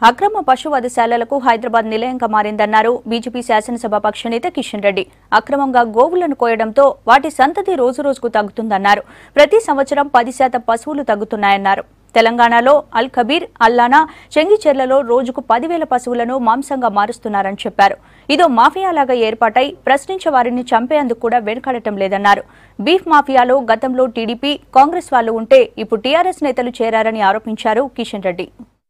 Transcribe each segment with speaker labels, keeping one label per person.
Speaker 1: అక్రమ పశు వధశాలలకు హైదరాబాద్ నిలయంగా మారిందన్నారు బీజేపీ శాసనసభ పక్షనేత కిషన్ రెడ్డి అక్రమంగా గోవులను కోయడంతో వాటి సంతతి రోజురోజుకు తగ్గుతుందన్నారు ప్రతి సంవత్సరం పది శాతం పశువులు తగ్గుతున్నాయన్నారు తెలంగాణలో అల్ కబీర్ అల్లానా చెంగిచెర్లలో రోజుకు పదివేల పశువులను మాంసంగా మారుస్తున్నారని చెప్పారు ఇదో మాఫియాలాగా ఏర్పాటై ప్రశ్నించే వారిని చంపేందుకు కూడా వెనుకాడటం లేదన్నారు బీఫ్ మాఫియాలో గతంలో టీడీపీ కాంగ్రెస్ వాళ్ళు ఉంటే ఇప్పుడు టీఆర్ఎస్ నేతలు చేరారని ఆరోపించారు కిషన్ రెడ్డి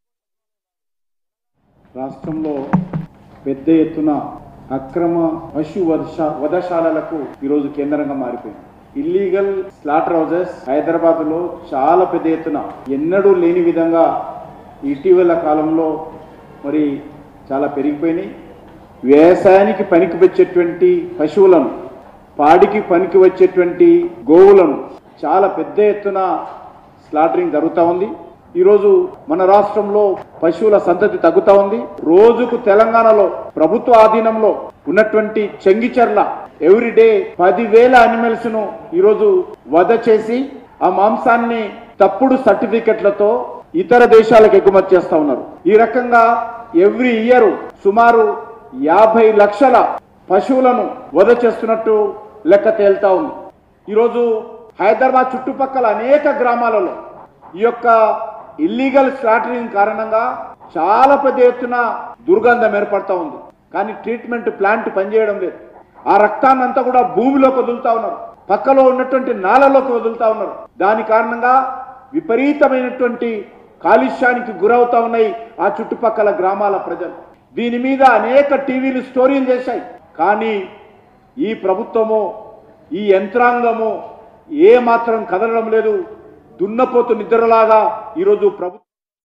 Speaker 2: రాష్ట్రంలో పెద్ద ఎత్తున అక్రమ పశు వర్ష వధశాలలకు ఈరోజు కేంద్రంగా మారిపోయింది ఇల్లీగల్ స్లాటర్ హౌసెస్ హైదరాబాద్ లో చాలా పెద్ద ఎత్తున ఎన్నడూ లేని విధంగా ఇటీవల కాలంలో మరి చాలా పెరిగిపోయినాయి వ్యవసాయానికి పనికి వచ్చేటువంటి పశువులను పాడికి పనికి వచ్చేటువంటి గోవులను చాలా పెద్ద ఎత్తున స్లాటరింగ్ జరుగుతూ ఉంది ఈరోజు మన రాష్ట్రంలో పశువుల సంతతి తగ్గుతా ఉంది రోజుకు తెలంగాణలో ప్రభుత్వ ఆధీనంలో ఉన్నటువంటి చెంగిచెర్ల ఎవ్రీడే పదివేల అనిమల్స్ ను ఈరోజు వధ చేసి ఆ మాంసాన్ని తప్పుడు సర్టిఫికెట్లతో ఇతర దేశాలకు ఎగుమతి చేస్తా ఉన్నారు ఈ రకంగా ఎవ్రీ ఇయర్ సుమారు యాభై లక్షల పశువులను వధ చేస్తున్నట్టు లెక్క తేల్తా ఉంది ఈరోజు హైదరాబాద్ చుట్టుపక్కల అనేక గ్రామాలలో ఈ యొక్క ఇల్లీగల్ స్లాటరింగ్ కారణంగా చాలా పెద్ద ఎత్తున దుర్గంధం ఏర్పడతా ఉంది కానీ ట్రీట్మెంట్ ప్లాంట్ పనిచేయడం లేదు ఆ రక్తాన్ని అంతా కూడా భూమిలోకి వదులుతా ఉన్నారు పక్కలో ఉన్నటువంటి నాలలోకి వదులుతా ఉన్నారు దాని కారణంగా విపరీతమైనటువంటి కాలుష్యానికి గురవుతా ఉన్నాయి ఆ చుట్టుపక్కల గ్రామాల ప్రజలు దీని మీద అనేక టీవీలు స్టోరీలు చేశాయి కానీ ఈ ప్రభుత్వము ఈ యంత్రాంగము ఏ మాత్రం కదలడం లేదు దున్నపోతు నిద్రలాగా ఈరోజు ప్రభుత్వం